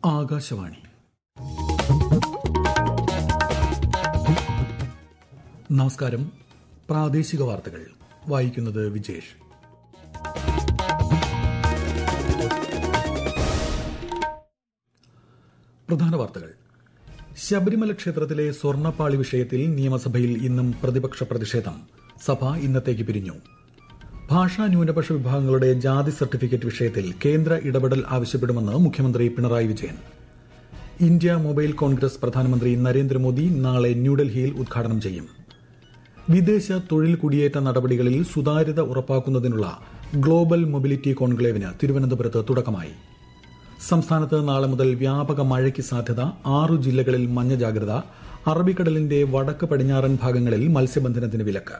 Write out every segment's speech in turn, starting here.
ആകാശവാണി നമസ്കാരം പ്രാദേശിക വാർത്തകൾ വായിക്കുന്നത് വിജേഷ് പ്രധാന വാർത്തകൾ ശബരിമല ക്ഷേത്രത്തിലെ സ്വർണ്ണപ്പാളി വിഷയത്തിൽ നിയമസഭയിൽ ഇന്നും പ്രതിപക്ഷ പ്രതിഷേധം സഭ ഇന്നത്തേക്ക് പിരിഞ്ഞു ഭാഷാ ന്യൂനപക്ഷ വിഭാഗങ്ങളുടെ ജാതി സർട്ടിഫിക്കറ്റ് വിഷയത്തിൽ കേന്ദ്ര ഇടപെടൽ ആവശ്യപ്പെടുമെന്ന് മുഖ്യമന്ത്രി പിണറായി വിജയൻ ഇന്ത്യ മൊബൈൽ കോൺഗ്രസ് പ്രധാനമന്ത്രി നരേന്ദ്രമോദി നാളെ ന്യൂഡൽഹിയിൽ ഉദ്ഘാടനം ചെയ്യും വിദേശ തൊഴിൽ കുടിയേറ്റ നടപടികളിൽ സുതാര്യത ഉറപ്പാക്കുന്നതിനുള്ള ഗ്ലോബൽ മൊബിലിറ്റി കോൺക്ലേവിന് തിരുവനന്തപുരത്ത് തുടക്കമായി സംസ്ഥാനത്ത് നാളെ മുതൽ വ്യാപക മഴയ്ക്ക് സാധ്യത ആറു ജില്ലകളിൽ മഞ്ഞ ജാഗ്രത അറബിക്കടലിന്റെ വടക്ക് പടിഞ്ഞാറൻ ഭാഗങ്ങളിൽ മത്സ്യബന്ധനത്തിന് വിലക്ക്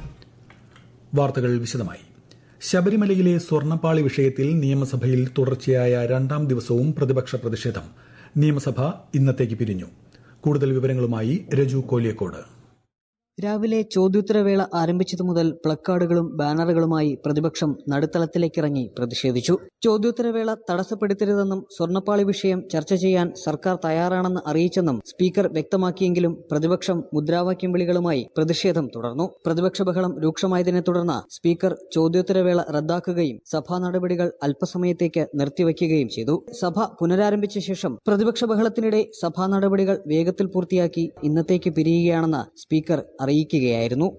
വാർത്തകൾ വിശദമായി ശബരിമലയിലെ സ്വർണ്ണപ്പാളി വിഷയത്തിൽ നിയമസഭയിൽ തുടർച്ചയായ രണ്ടാം ദിവസവും പ്രതിപക്ഷ പ്രതിഷേധം നിയമസഭ ഇന്നത്തേക്ക് പിരിഞ്ഞു കൂടുതൽ വിവരങ്ങളുമായി രജു കോലിയക്കോട് രാവിലെ ചോദ്യോത്തരവേള ആരംഭിച്ചതു മുതൽ പ്ലക്കാർഡുകളും ബാനറുകളുമായി പ്രതിപക്ഷം നടുത്തളത്തിലേക്കിറങ്ങി പ്രതിഷേധിച്ചു ചോദ്യോത്തരവേള തടസ്സപ്പെടുത്തരുതെന്നും സ്വർണ്ണപ്പാളി വിഷയം ചർച്ച ചെയ്യാൻ സർക്കാർ തയ്യാറാണെന്ന് അറിയിച്ചെന്നും സ്പീക്കർ വ്യക്തമാക്കിയെങ്കിലും പ്രതിപക്ഷം മുദ്രാവാക്യം വിളികളുമായി പ്രതിഷേധം തുടർന്നു പ്രതിപക്ഷ ബഹളം രൂക്ഷമായതിനെ തുടർന്ന് സ്പീക്കർ ചോദ്യോത്തരവേള റദ്ദാക്കുകയും സഭാ നടപടികൾ അല്പസമയത്തേക്ക് നിർത്തിവയ്ക്കുകയും ചെയ്തു സഭ പുനരാരംഭിച്ച ശേഷം പ്രതിപക്ഷ ബഹളത്തിനിടെ സഭാ നടപടികൾ വേഗത്തിൽ പൂർത്തിയാക്കി ഇന്നത്തേക്ക് പിരിയുകയാണെന്ന് സ്പീക്കർ അറിയിക്കുകയായിരുന്നു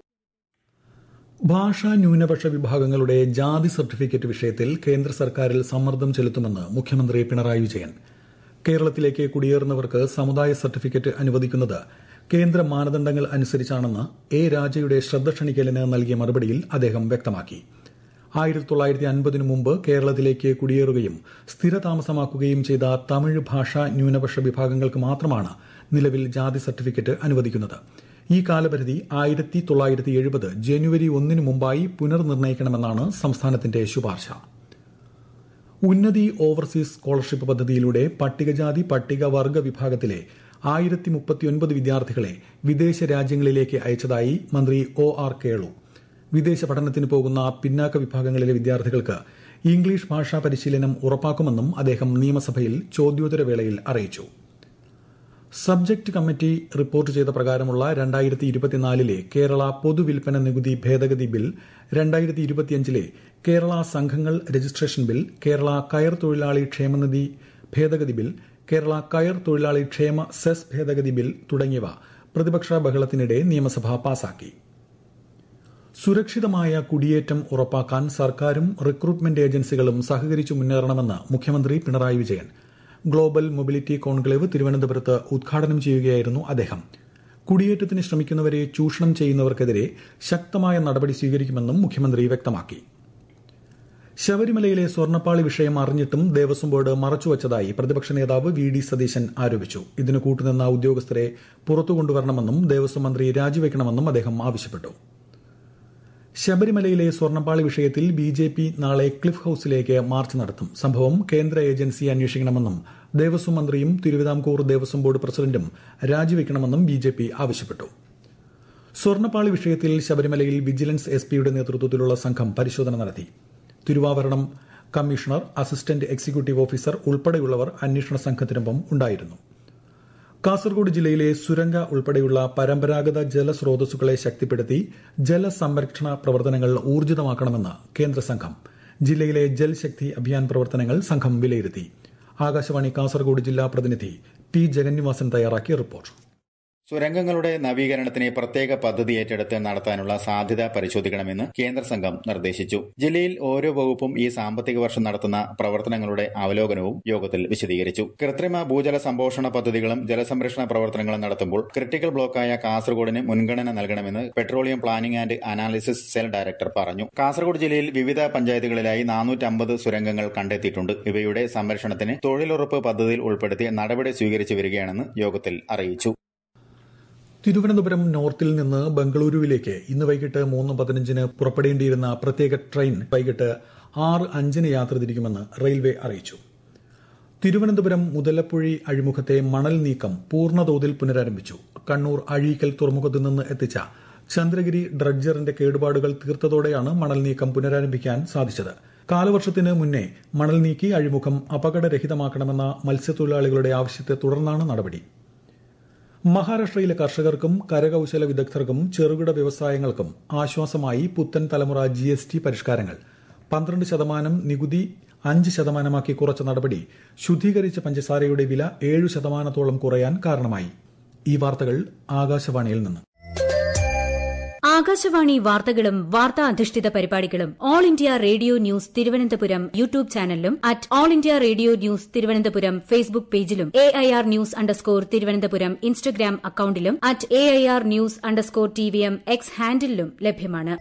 ഭാഷാ ന്യൂനപക്ഷ വിഭാഗങ്ങളുടെ ജാതി സർട്ടിഫിക്കറ്റ് വിഷയത്തിൽ കേന്ദ്ര സർക്കാരിൽ സമ്മർദ്ദം ചെലുത്തുമെന്ന് മുഖ്യമന്ത്രി പിണറായി വിജയൻ കേരളത്തിലേക്ക് കുടിയേറുന്നവർക്ക് സമുദായ സർട്ടിഫിക്കറ്റ് അനുവദിക്കുന്നത് കേന്ദ്ര മാനദണ്ഡങ്ങൾ അനുസരിച്ചാണെന്ന് എ രാജയുടെ ശ്രദ്ധ ക്ഷണിക്കലിന് നൽകിയ മറുപടിയിൽ അദ്ദേഹം വ്യക്തമാക്കി ആയിരത്തി തൊള്ളായിരത്തി അൻപതിനു മുമ്പ് കേരളത്തിലേക്ക് കുടിയേറുകയും സ്ഥിരതാമസമാക്കുകയും ചെയ്ത തമിഴ് ഭാഷാ ന്യൂനപക്ഷ വിഭാഗങ്ങൾക്ക് മാത്രമാണ് നിലവിൽ ജാതി സർട്ടിഫിക്കറ്റ് അനുവദിക്കുന്നത് ഈ കാലപരിധി ആയിരത്തി തൊള്ളായിരത്തി എഴുപത് ജനുവരി ഒന്നിനു മുമ്പായി പുനർനിർണയിക്കണമെന്നാണ് സംസ്ഥാനത്തിന്റെ ശുപാർശ ഉന്നതി ഓവർസീസ് സ്കോളർഷിപ്പ് പദ്ധതിയിലൂടെ പട്ടികജാതി പട്ടികവർഗ വിഭാഗത്തിലെ ആയിരത്തി മുപ്പത്തിയൊൻപത് വിദ്യാർത്ഥികളെ വിദേശ രാജ്യങ്ങളിലേക്ക് അയച്ചതായി മന്ത്രി ഒ ആർ കേളു വിദേശ പഠനത്തിന് പോകുന്ന പിന്നാക്ക വിഭാഗങ്ങളിലെ വിദ്യാർത്ഥികൾക്ക് ഇംഗ്ലീഷ് ഭാഷാ പരിശീലനം ഉറപ്പാക്കുമെന്നും അദ്ദേഹം നിയമസഭയിൽ ചോദ്യോത്തരവേളയിൽ അറിയിച്ചു സബ്ജക്ട് കമ്മിറ്റി റിപ്പോർട്ട് ചെയ്ത പ്രകാരമുള്ള രണ്ടായിരത്തി ഇരുപത്തിനാലിലെ കേരള പൊതുവിൽപ്പന നികുതി ഭേദഗതി ബിൽ രണ്ടായിരത്തി ഇരുപത്തിയഞ്ചിലെ കേരള സംഘങ്ങൾ രജിസ്ട്രേഷൻ ബിൽ കേരള കയർ തൊഴിലാളി ക്ഷേമനിധി ഭേദഗതി ബിൽ കേരള കയർ തൊഴിലാളി ക്ഷേമ സെസ് ഭേദഗതി ബിൽ തുടങ്ങിയവ പ്രതിപക്ഷ ബഹളത്തിനിടെ നിയമസഭ പാസാക്കി സുരക്ഷിതമായ കുടിയേറ്റം ഉറപ്പാക്കാൻ സർക്കാരും റിക്രൂട്ട്മെന്റ് ഏജൻസികളും സഹകരിച്ചു മുന്നേറണമെന്ന് മുഖ്യമന്ത്രി Pinarayi Vijayan global mobility conclave തിരുവനന്തപുരത്ത് ഉദ്ഘാടനം ചെയ്യുകയായിരുന്നു അദ്ദേഹം കുടിയേറ്റത്തിന് ശ്രമിക്കുന്നവരെ ചൂഷണം ചെയ്യുന്നവർക്കെതിരെ ശക്തമായ നടപടി സ്വീകരിക്കുമെന്നും മുഖ്യമന്ത്രി വ്യക്തമാക്കി ശബരിമലയിലെ സ്വർണ്ണപ്പാളി വിഷയം അറിഞ്ഞിട്ടും ദേവസ്വം ബോർഡ് മറച്ചുവച്ചതായി പ്രതിപക്ഷ നേതാവ് വി ഡി സതീശൻ ആരോപിച്ചു ഇതിന് കൂട്ടുനിന്ന ഉദ്യോഗസ്ഥരെ പുറത്തു കൊണ്ടുവരണമെന്നും ദേവസ്വം മന്ത്രി രാജിവെക്കണമെന്നും അദ്ദേഹം ആവശ്യപ്പെട്ടു ശബരിമലയിലെ സ്വർണ്ണപ്പാളി വിഷയത്തിൽ ബി ജെ പി നാളെ ക്ലിഫ് ഹൌസിലേക്ക് മാർച്ച് നടത്തും സംഭവം കേന്ദ്ര ഏജൻസി അന്വേഷിക്കണമെന്നും ദേവസ്വം മന്ത്രിയും തിരുവിതാംകൂർ ദേവസ്വം ബോർഡ് പ്രസിഡന്റും രാജിവെക്കണമെന്നും ബി ജെ പി ആവശ്യപ്പെട്ടു സ്വർണ്ണപ്പാളി വിഷയത്തിൽ ശബരിമലയിൽ വിജിലൻസ് എസ് പിയുടെ നേതൃത്വത്തിലുള്ള സംഘം പരിശോധന നടത്തി തിരുവാഭരണം കമ്മീഷണർ അസിസ്റ്റന്റ് എക്സിക്യൂട്ടീവ് ഓഫീസർ ഉൾപ്പെടെയുള്ളവർ അന്വേഷണ സംഘത്തിനൊപ്പം ഉണ്ടായിരുന്നു കാസർഗോഡ് ജില്ലയിലെ സുരംഗ ഉൾപ്പെടെയുള്ള പരമ്പരാഗത ജലസ്രോതസ്സുകളെ ശക്തിപ്പെടുത്തി ജലസംരക്ഷണ പ്രവർത്തനങ്ങൾ ഊർജിതമാക്കണമെന്ന് കേന്ദ്ര സംഘം ജില്ലയിലെ ജൽശക്തി അഭിയാൻ പ്രവർത്തനങ്ങൾ സംഘം വിലയിരുത്തി ആകാശവാണി കാസർഗോഡ് ജില്ലാ പ്രതിനിധി പി ജഗന്നിവാസൻ തയ്യാറാക്കിയ റിപ്പോർട്ട് സുരംഗങ്ങളുടെ നവീകരണത്തിന് പ്രത്യേക പദ്ധതി ഏറ്റെടുത്ത് നടത്താനുള്ള സാധ്യത പരിശോധിക്കണമെന്ന് കേന്ദ്ര സംഘം നിർദ്ദേശിച്ചു ജില്ലയിൽ ഓരോ വകുപ്പും ഈ സാമ്പത്തിക വർഷം നടത്തുന്ന പ്രവർത്തനങ്ങളുടെ അവലോകനവും യോഗത്തിൽ വിശദീകരിച്ചു കൃത്രിമ ഭൂജല സംപോഷണ പദ്ധതികളും ജലസംരക്ഷണ പ്രവർത്തനങ്ങളും നടത്തുമ്പോൾ ക്രിട്ടിക്കൽ ബ്ലോക്കായ കാസർഗോഡിന് മുൻഗണന നൽകണമെന്ന് petroleum planning and analysis cell director പറഞ്ഞു കാസർഗോഡ് ജില്ലയിൽ വിവിധ പഞ്ചായത്തുകളിലായി നാനൂറ്റമ്പത് സുരംഗങ്ങൾ കണ്ടെത്തിയിട്ടുണ്ട് ഇവയുടെ സംരക്ഷണത്തിന് തൊഴിലുറപ്പ് പദ്ധതിയിൽ ഉൾപ്പെടുത്തി നടപടി സ്വീകരിച്ചു വരികയാണെന്ന് യോഗത്തിൽ അറിയിച്ചു തിരുവനന്തപുരം നോർത്തിൽ നിന്ന് ബംഗളൂരുവിലേക്ക് ഇന്ന് വൈകിട്ട് മൂന്ന് പതിനഞ്ചിന് പുറപ്പെടേണ്ടിയിരുന്ന പ്രത്യേക ട്രെയിൻ വൈകിട്ട് ആറ് അഞ്ചിന് യാത്ര തിരിക്കുമെന്ന് റെയിൽവേ അറിയിച്ചു തിരുവനന്തപുരം മുതലപ്പുഴി അഴിമുഖത്തെ മണൽ നീക്കം പൂർണ്ണതോതിൽ പുനരാരംഭിച്ചു കണ്ണൂർ അഴീക്കൽ തുറമുഖത്തു നിന്ന് എത്തിച്ച ചന്ദ്രഗിരി ഡ്രഡ്ജറിന്റെ കേടുപാടുകൾ തീർത്തതോടെയാണ് മണൽ നീക്കം പുനരാരംഭിക്കാൻ സാധിച്ചത് കാലവർഷത്തിന് മുന്നേ മണൽ നീക്കി അഴിമുഖം അപകടരഹിതമാക്കണമെന്ന മത്സ്യത്തൊഴിലാളികളുടെ ആവശ്യത്തെ തുടർന്നാണ് നടപടി മഹാരാഷ്ട്രയിലെ കർഷകർക്കും കരകൌശല വിദഗ്ധർക്കും ചെറുകിട വ്യവസായങ്ങൾക്കും ആശ്വാസമായി പുത്തൻ തലമുറ ജി എസ് ടി പരിഷ്കാരങ്ങൾ പന്ത്രണ്ട് ശതമാനം നികുതി അഞ്ച് ശതമാനമാക്കി കുറച്ച നടപടി ശുദ്ധീകരിച്ച പഞ്ചസാരയുടെ വില ഏഴു ശതമാനത്തോളം കുറയാൻ കാരണമായി ഈ വാർത്തകൾ ആകാശവാണിയിൽ നിന്ന് ആകാശവാണി വാർത്തകളും വാർത്താ അധിഷ്ഠിത പരിപാടികളും All India Radio News Thiruvananthapuram YouTube ചാനലിലും at All India Radio News Thiruvananthapuram Facebook പേജിലും A I R news underscore Thiruvananthapuram Instagram അക്കൌണ്ടിലും at A I R news underscore T V M X ഹാൻഡിലും ലഭ്യമാണ്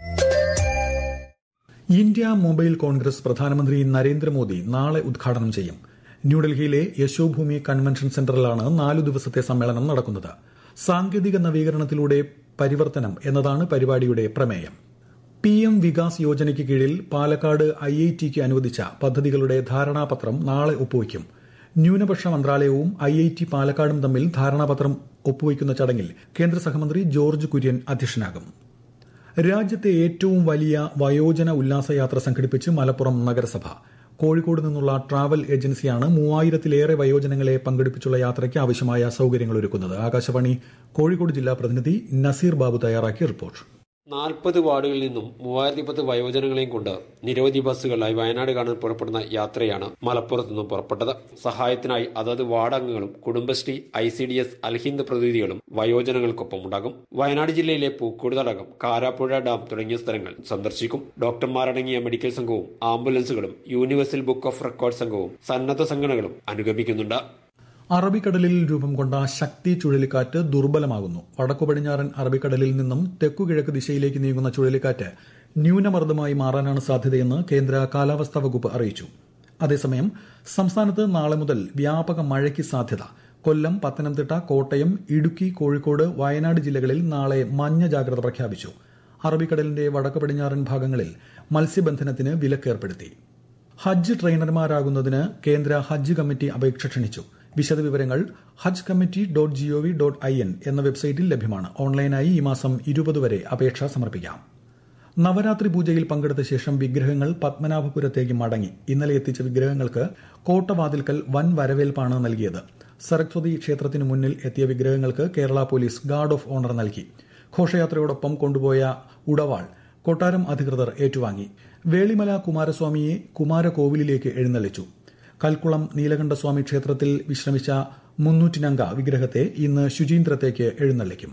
ഇന്ത്യ മൊബൈൽ കോൺഗ്രസ് പ്രധാനമന്ത്രി നരേന്ദ്രമോദി നാളെ ഉദ്ഘാടനം ചെയ്യും ന്യൂഡൽഹിയിലെ യശോഭൂമി കൺവെൻഷൻ സെന്ററിലാണ് നാലു ദിവസത്തെ സമ്മേളനം നടക്കുന്നത് സാങ്കേതിക നവീകരണത്തിലൂടെ പരിവർത്തനം എന്നതാണ് പരിപാടിയുടെ പ്രമേയം പി എം വികാസ് യോജനയ്ക്ക് കീഴിൽ പാലക്കാട് ഐ ഐ ടിക്ക് അനുവദിച്ച പദ്ധതികളുടെ ധാരണാപത്രം നാളെ ഒപ്പുവയ്ക്കും ന്യൂനപക്ഷ മന്ത്രാലയവും ഐ ഐ ടി പാലക്കാടും തമ്മിൽ ധാരണാപത്രം ഒപ്പുവയ്ക്കുന്ന ചടങ്ങിൽ കേന്ദ്ര സഹമന്ത്രി ജോർജ് കുര്യൻ അധ്യക്ഷനാകും രാജ്യത്തെ ഏറ്റവും വലിയ വയോജന ഉല്ലാസയാത്ര സംഘടിപ്പിച്ച് മലപ്പുറം നഗരസഭ കോഴിക്കോട് നിന്നുള്ള ട്രാവൽ ഏജൻസിയാണ് മൂവായിരത്തിലേറെ വയോജനങ്ങളെ പങ്കെടുപ്പിച്ചുള്ള യാത്രയ്ക്ക് ആവശ്യമായ സൌകര്യങ്ങൾ ഒരുക്കുന്നത് ആകാശവാണി കോഴിക്കോട് ജില്ലാ പ്രതിനിധി നസീർ ബാബു തയ്യാറാക്കിയ റിപ്പോർട്ട് നാൽപ്പത് വാർഡുകളിൽ നിന്നും മൂവായിരത്തി പത്ത് വയോജനങ്ങളെയും കൊണ്ട് നിരവധി ബസ്സുകളായി വയനാട് കാണാൻ പുറപ്പെടുന്ന യാത്രയാണ് മലപ്പുറത്തു നിന്നും പുറപ്പെട്ടത് സഹായത്തിനായി അതത് വാർഡ് അംഗങ്ങളും Kudumbashree I C D S Alhind പ്രതിനിധികളും വയോജനങ്ങൾക്കൊപ്പം ഉണ്ടാകും വയനാട് ജില്ലയിലെ പൂക്കോട് തടകം കാരാപ്പുഴ ഡാം തുടങ്ങിയ സ്ഥലങ്ങൾ സന്ദർശിക്കും ഡോക്ടർമാരടങ്ങിയ മെഡിക്കൽ സംഘവും ആംബുലൻസുകളും യൂണിവേഴ്സൽ ബുക്ക് ഓഫ് റെക്കോർഡ് സംഘവും സന്നദ്ധ സംഘടനകളും അനുഗമിക്കുന്നുണ്ട് അറബിക്കടലിൽ രൂപം കൊണ്ട ശക്തി ചുഴലിക്കാറ്റ് ദുർബലമാകുന്നു വടക്കു പടിഞ്ഞാറൻ അറബിക്കടലിൽ നിന്നും തെക്കുകിഴക്ക് ദിശയിലേക്ക് നീങ്ങുന്ന ചുഴലിക്കാറ്റ് ന്യൂനമർദ്ദമായി മാറാനാണ് സാധ്യതയെന്ന് കേന്ദ്ര കാലാവസ്ഥാ വകുപ്പ് അറിയിച്ചു അതേസമയം സംസ്ഥാനത്ത് നാളെ മുതൽ വ്യാപക മഴയ്ക്ക് സാധ്യത കൊല്ലം പത്തനംതിട്ട കോട്ടയം ഇടുക്കി കോഴിക്കോട് വയനാട് ജില്ലകളിൽ നാളെ മഞ്ഞ ജാഗ്രത പ്രഖ്യാപിച്ചു അറബിക്കടലിന്റെ വടക്കു പടിഞ്ഞാറൻ ഭാഗങ്ങളിൽ മത്സ്യബന്ധനത്തിന് വിലക്കേർപ്പെടുത്തി ഹജ്ജ് ട്രെയിനർമാരാകുന്നതിന് കേന്ദ്ര ഹജ്ജ് കമ്മിറ്റി അപേക്ഷ ക്ഷണിച്ചു വിശദവിവരങ്ങൾ Hajj committee dot G O V dot I N എന്ന വെബ്സൈറ്റിൽ ലഭ്യമാണ് ഓൺലൈനായി ഈ മാസം ഇരുപത് വരെ അപേക്ഷ സമർപ്പിക്കാം നവരാത്രി പൂജയിൽ പങ്കെടുത്ത ശേഷം വിഗ്രഹങ്ങൾ പത്മനാഭപുരത്തേക്ക് മടങ്ങി ഇന്നലെ എത്തിച്ച വിഗ്രഹങ്ങൾക്ക് കോട്ടവാതിൽക്കൽ വൻ വരവേൽപ്പാണ് നൽകിയത് സരസ്വതി ക്ഷേത്രത്തിനു മുന്നിൽ എത്തിയ വിഗ്രഹങ്ങൾക്ക് Kerala police guard of honour നൽകി ഘോഷയാത്രയോടൊപ്പം കൊണ്ടുപോയ ഉടവാൾ കൊട്ടാരം അധികൃതർ ഏറ്റുവാങ്ങി വേളിമല കുമാരസ്വാമിയെ കുമാരകോവിലിലേക്ക് എഴുന്നള്ളിച്ചു കൽക്കുളം നീലകണ്ഠസ്വാമി ക്ഷേത്രത്തിൽ വിശ്രമിച്ച മുന്നൂറ്റിനംഗ വിഗ്രഹത്തെ ഇന്ന് ശുചീന്ദ്രത്തേക്ക് എഴുന്നള്ളിക്കും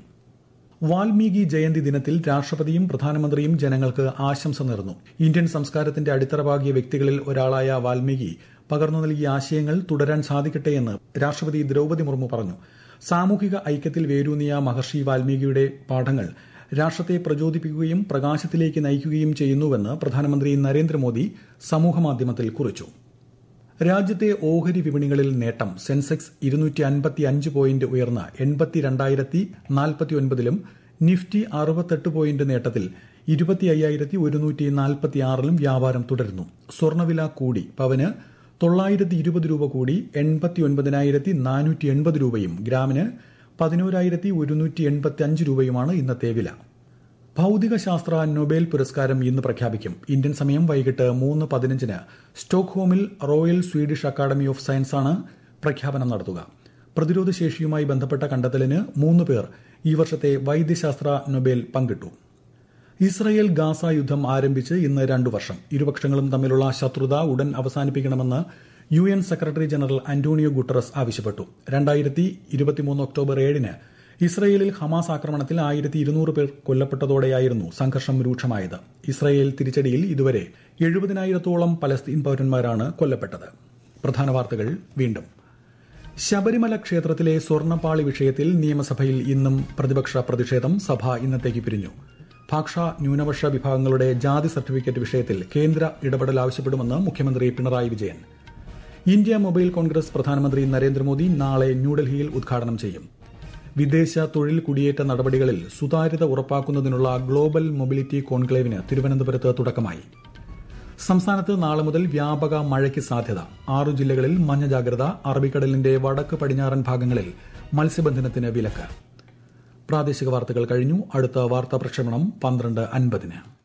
വാൽമീകി ജയന്തി ദിനത്തിൽ രാഷ്ട്രപതിയും പ്രധാനമന്ത്രിയും ജനങ്ങൾക്ക് ആശംസ നേർന്നു ഇന്ത്യൻ സംസ്കാരത്തിന്റെ അടിത്തറപാകിയ വ്യക്തികളിൽ ഒരാളായ വാൽമീകി പകർന്നു നൽകിയ ആശയങ്ങൾ തുടരാൻ സാധിക്കട്ടെയെന്ന് രാഷ്ട്രപതി ദ്രൌപതി മുർമു പറഞ്ഞു സാമൂഹിക ഐക്യത്തിൽ വേരൂന്നിയ മഹർഷി വാൽമീകിയുടെ പാഠങ്ങൾ രാഷ്ട്രത്തെ പ്രചോദിപ്പിക്കുകയും പ്രകാശത്തിലേക്ക് നയിക്കുകയും ചെയ്യുന്നുവെന്ന് പ്രധാനമന്ത്രി നരേന്ദ്രമോദി സമൂഹമാധ്യമത്തിൽ കുറിച്ചു രാജ്യത്തെ ഓഹരി വിപണികളിൽ നേട്ടം സെൻസെക്സ് ഇരുന്നൂറ്റി അൻപത്തി അഞ്ച് പോയിന്റ് ഉയർന്ന് എൺപത്തിരണ്ടായിരത്തി നാൽപ്പത്തിയൊൻപതിലും നിഫ്റ്റി അറുപത്തെട്ട് പോയിന്റ് നേട്ടത്തിൽ ഇരുപത്തി അയ്യായിരത്തി ഒരുന്നൂറ്റി നാൽപ്പത്തിയാറിലും വ്യാപാരം തുടരുന്നു സ്വർണ്ണവില കൂടി പവന് തൊള്ളായിരത്തി ഇരുപത് രൂപ കൂടി എൺപത്തി ഒൻപതിനായിരത്തി നാനൂറ്റി എൺപത് രൂപയും ഗ്രാമിന് പതിനോരായിരത്തി ഒരുന്നൂറ്റി എൺപത്തി അഞ്ച് രൂപയുമാണ് ഇന്നത്തെ വില ഭൌതികശാസ്ത്ര നൊബേൽ പുരസ്കാരം ഇന്ന് പ്രഖ്യാപിക്കും ഇന്ത്യൻ സമയം വൈകിട്ട് മൂന്ന് പതിനഞ്ചിന് സ്റ്റോക്ക്ഹോമിൽ റോയൽ സ്വീഡിഷ് അക്കാദമി ഓഫ് സയൻസാണ് പ്രഖ്യാപനം നടത്തുക പ്രതിരോധ ശേഷിയുമായി ബന്ധപ്പെട്ട കണ്ടെത്തലിന് മൂന്ന് പേർ ഈ വർഷത്തെ വൈദ്യശാസ്ത്ര നൊബേൽ പങ്കിട്ടു ഇസ്രയേൽ ഗാസ യുദ്ധം ആരംഭിച്ച് ഇന്ന് രണ്ടു വർഷം ഇരുപക്ഷങ്ങളും തമ്മിലുള്ള ശത്രുത ഉടൻ അവസാനിപ്പിക്കണമെന്ന് U N secretary general Antonio Guterres ആവശ്യപ്പെട്ടു രണ്ടായിരത്തി ഇരുപത്തിമൂന്ന് ഒക്ടോബർ ഏഴിന് ഇസ്രയേലിൽ ഹമാസ് ആക്രമണത്തിൽ ആയിരത്തി ഇരുന്നൂറ് പേർ കൊല്ലപ്പെട്ടതോടെയായിരുന്നു സംഘർഷം രൂക്ഷമായത് ഇസ്രയേൽ തിരിച്ചടിയിൽ ഇതുവരെ എഴുപതിനായിരത്തോളം പലസ്തീൻ പൌരന്മാരാണ് കൊല്ലപ്പെട്ടത് പ്രധാന വാർത്തകൾ വീണ്ടും ശബരിമല ക്ഷേത്രത്തിലെ സ്വർണ്ണപ്പാളി വിഷയത്തിൽ നിയമസഭയിൽ ഇന്നും പ്രതിപക്ഷ പ്രതിഷേധം സഭ ഇന്നത്തേക്ക് പിരിഞ്ഞു ഭാഷാ ന്യൂനപക്ഷ വിഭാഗങ്ങളുടെ ജാതി സർട്ടിഫിക്കറ്റ് വിഷയത്തിൽ കേന്ദ്ര ഇടപെടൽ ആവശ്യപ്പെടുമെന്ന് മുഖ്യമന്ത്രി പിണറായി വിജയൻ ഇന്ത്യ മൊബൈൽ കോൺഗ്രസ് പ്രധാനമന്ത്രി നരേന്ദ്രമോദി നാളെ ന്യൂഡൽഹിയിൽ ഉദ്ഘാടനം ചെയ്യും വിദേശ തൊഴിൽ കുടിയേറ്റ നടപടികളിൽ സുതാര്യത ഉറപ്പാക്കുന്നതിനുള്ള ഗ്ലോബൽ മൊബിലിറ്റി കോൺക്ലേവിന് തിരുവനന്തപുരത്ത് തുടക്കമായി സംസ്ഥാനത്ത് നാളെ മുതൽ വ്യാപക മഴയ്ക്ക് സാധ്യത ആറു ജില്ലകളിൽ മഞ്ഞ ജാഗ്രത അറബിക്കടലിന്റെ വടക്ക് പടിഞ്ഞാറൻ ഭാഗങ്ങളിൽ മത്സ്യബന്ധനത്തിന് വിലക്ക് പ്രാദേശിക വാർത്തകൾ കഴിഞ്ഞു അടുത്ത വാർത്താ പ്രക്ഷേപണം പന്ത്രണ്ട് അൻപതിന്